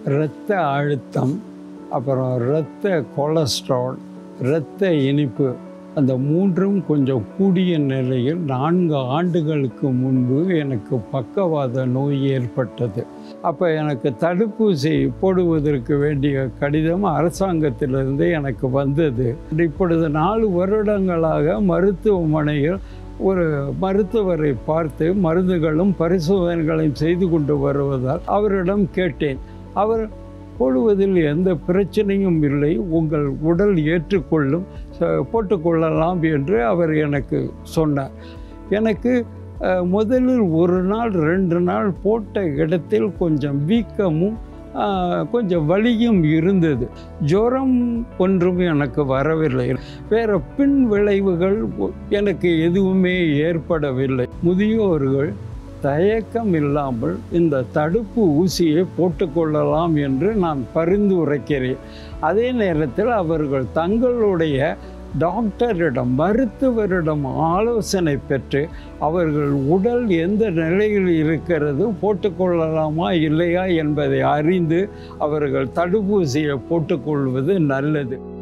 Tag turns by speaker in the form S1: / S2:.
S1: இரத்த அழுத்தம் அப்புறம் இரத்த கொலஸ்ட்ரால் இரத்த இனிப்பு அந்த மூன்றும் கொஞ்சம் கூடிய நிலையில் நான்கு ஆண்டுகளுக்கு முன்பு எனக்கு பக்கவாத நோய் ஏற்பட்டது அப்போ எனக்கு தடுப்பூசி போடுவதற்கு வேண்டிய கடிதம் அரசாங்கத்திலிருந்து எனக்கு வந்தது இப்பொழுது நாலு வருடங்களாக மருத்துவமனையில் ஒரு மருத்துவரை பார்த்து மருந்துகளும் பரிசோதனைகளையும் செய்து கொண்டு வருவதால் அவரிடம் கேட்டேன் அவர் போடுவதில் எந்த பிரச்சனையும் இல்லை உங்கள் உடல் ஏற்றுக்கொள்ளும் ச- போட்டுக்கொள்ளலாம் என்று அவர் எனக்கு சொன்னார் எனக்கு அஹ், முதலில் ஒரு நாள் ரெண்டு நாள் போட்ட இடத்தில் கொஞ்சம் வீக்கமும் அஹ், கொஞ்சம் வலியும் இருந்தது ஜுரம் ஒன்றும் எனக்கு வரவில்லை வேறு பின் விளைவுகள் ஒ- எனக்கு எதுவுமே ஏற்படவில்லை முதியோர்கள் தயக்கம் இல்லாமல் இந்த தடுப்பு ஊசியை போட்டுக்கொள்ளலாம் என்று நான் பரிந்துரைக்கிறேன் அதே நேரத்தில் அவர்கள் தங்களுடைய டாக்டரிடம் மருத்துவரிடம் ஆலோசனை பெற்று அவர்கள் உடல் எந்த நிலையில் இருக்கிறது போட்டுக்கொள்ளலாமா இல்லையா என்பதை அறிந்து அவர்கள் தடுப்பூசியை போட்டுக்கொள்வது நல்லது